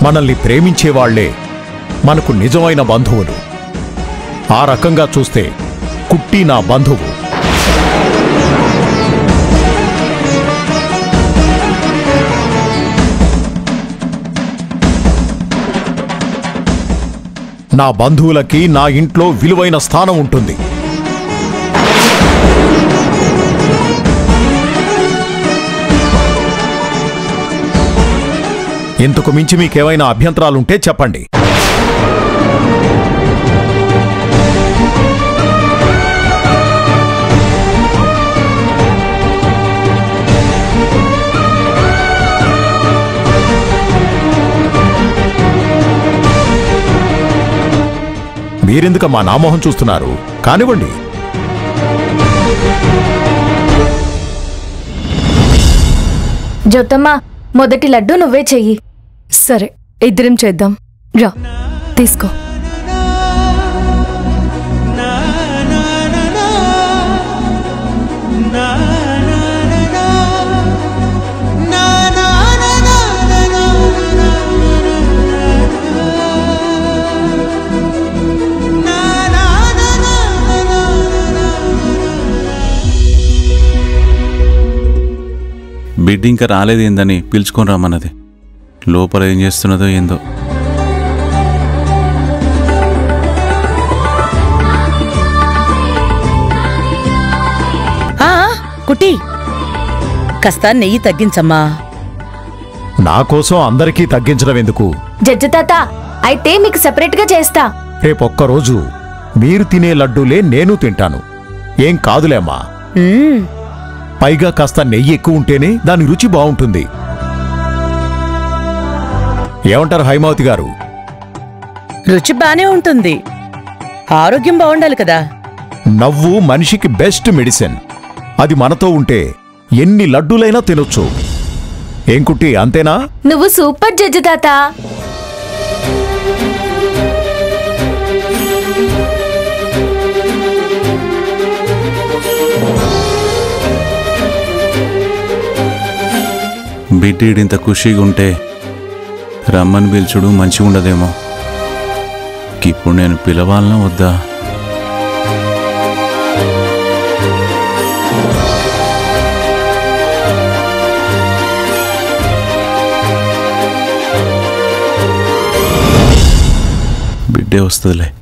మనల్ని ప్రేమించేవాళ్లే మనకు నిజమైన బంధువులు ఆ రకంగా చూస్తే కుట్టి నా బంధువు నా బంధువులకి నా ఇంట్లో విలువైన స్థానం ఉంటుంది ఇంతకు మించి మీకేమైనా అభ్యంతరాలుంటే చెప్పండి మీరెందుకమ్మా నామోహం చూస్తున్నారు కానివ్వండి జ్యోతమ్మ మొదటి లడ్డు నువ్వే చెయ్యి సరే ఇద్దరం చేద్దాం రా తీసుకో బిడ్డ ఇంకా రాలేదు ఏందని పిలుచుకొని రమ్మన్నది లోపల ఏం చేస్తున్నదో ఏందో ఆ కుట్టి కాస్త నెయ్యి తగ్గించమ్మా నా కోసం అందరికీ తగ్గించడం ఎందుకు జడ్జి తాత అయితే మీకు సెపరేట్ గా చేస్తా రేపొక్కరోజు మీరు తినే లడ్డూలే నేను తింటాను ఏం కాదులేమ్మా మ్మ్, పైగా కాస్త నెయ్యి ఎక్కువ ఉంటేనే దాని రుచి బావుంటుంది ఏమంటారు హైమావతి గారు రుచి బానే ఉంటుంది ఆరోగ్యం బాగుండాలి కదా నవ్వు మనిషికి బెస్ట్ మెడిసిన్ అది మనతో ఉంటే ఎన్ని లడ్డూలైనా తినొచ్చు ఏం కుట్టి అంతేనా నువ్వు సూపర్ జడ్జి తాత బిడ్డ ఈడింత ఖుషీగా ఉంటే రమ్మని పిలుచుడు మంచిగా ఉండదేమో ఇప్పుడు నేను పిలవాలనా వద్దా బిడ్డే వస్తుందిలే